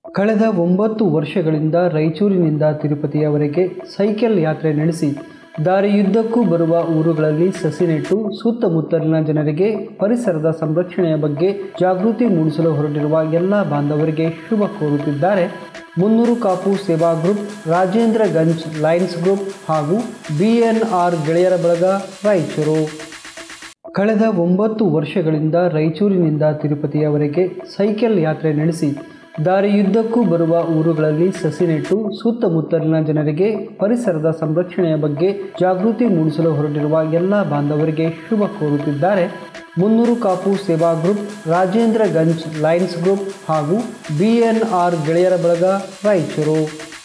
ಕಳೆದ ಒಂಬತ್ತು ವರ್ಷಗಳಿಂದ ರಾಯಚೂರಿನಿಂದ ತಿರುಪತಿಯವರೆಗೆ ಸೈಕಲ್ ಯಾತ್ರೆ ನಡೆಸಿ ದಾರಿಯುದ್ದಕ್ಕೂ ಬರುವ ಊರುಗಳಲ್ಲಿ ಸಸಿ ನೆಟ್ಟು ಸುತ್ತಮುತ್ತಲಿನ ಜನರಿಗೆ ಪರಿಸರದ ಸಂರಕ್ಷಣೆಯ ಬಗ್ಗೆ ಜಾಗೃತಿ ಮೂಡಿಸಲು ಹೊರಟಿರುವ ಎಲ್ಲ ಬಾಂಧವರಿಗೆ ಶುಭ ಕೋರುತ್ತಿದ್ದಾರೆ Munnuru Kapu Seva group Rajendra Ganj Lions group ಹಾಗೂ ಬಿಎನ್ಆರ್ ಗೆಳೆಯರ ಬಳಗ ರಾಯಚೂರು ಕಳೆದ ಒಂಬತ್ತು ವರ್ಷಗಳಿಂದ ರಾಯಚೂರಿನಿಂದ ತಿರುಪತಿಯವರೆಗೆ ಸೈಕಲ್ ಯಾತ್ರೆ ನಡೆಸಿ ದಾರಿಯುದ್ದಕ್ಕೂ ಬರುವ ಊರುಗಳಲ್ಲಿ ಸಸಿ ನೆಟ್ಟು ಸುತ್ತಮುತ್ತಲಿನ ಜನರಿಗೆ ಪರಿಸರದ ಸಂರಕ್ಷಣೆಯ ಬಗ್ಗೆ ಜಾಗೃತಿ ಮೂಡಿಸಲು ಹೊರಟಿರುವ ಎಲ್ಲ ಬಾಂಧವರಿಗೆ ಶುಭ ಕೋರುತ್ತಿದ್ದಾರೆ Munnuru Kapu Seva group Rajendra Ganj Lions group ಹಾಗೂ ಬಿಎನ್ಆರ್ ಗೆಳೆಯರ ಬಳಗ ರಾಯಚೂರು